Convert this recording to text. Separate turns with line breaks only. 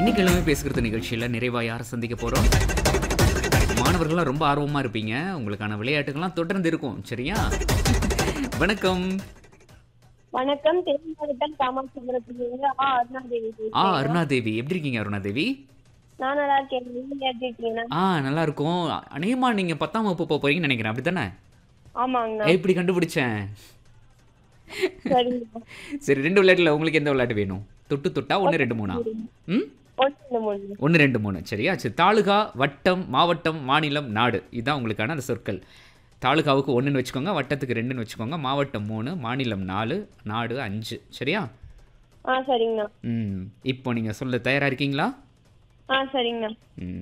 இன்னைக்கு எல்லாமே பேசுகிறது நிகழ்ச்சியில் நிறைவாக யாரை சந்திக்க போகிறோம் மாணவர்கள்லாம் ரொம்ப ஆர்வமாக இருப்பீங்க உங்களுக்கான விளையாட்டுகள்லாம் தொடர்ந்து இருக்கும் சரியா வணக்கம்
வணக்கம் தேனி மாவட்டம் காமாட்சிபுரத்திலிருந்து ஆ அருணாதேவி
ஆ
பேசுறேன்.
அருணாதேவி எப்படி இருக்கீங்க அருணாதேவி
நான் நல்லா இருக்கேன் நீங்க எப்படி இருக்கீங்க
ஆ நல்லா இருக்கும் அநேகமா நீங்கள் பத்தாம் வகுப்பு போக போகிறீங்கன்னு நினைக்கிறேன் அப்படி தானே
ஆமாங்கண்ணா
எப்படி கண்டுபிடிச்சேன்
சரிங்கண்ணா
சரி ரெண்டு விளையாட்டுல உங்களுக்கு எந்த விளையாட்டு வேணும் தொட்டு தொட்டா ஒன்று ரெண்டு மூணா ம்
ஒன்று மூணு
ஒன்று ரெண்டு மூணு சரியா சரி தாலுகா வட்டம் மாவட்டம் மாநிலம் நாடு இதுதான் உங்களுக்கான அந்த சொற்கள் தாலுகாவுக்கு ஒன்றுன்னு வச்சுக்கோங்க வட்டத்துக்கு ரெண்டுன்னு வச்சுக்கோங்க மாவட்டம் மூணு மாநிலம் நாலு நாடு அஞ்சு சரியா
ஆ சரிங்கண்ணா
ம் இப்போ நீங்கள் சொல்ல தயாராக இருக்கீங்களா
ஆ சரிங்கண்ணா
ம்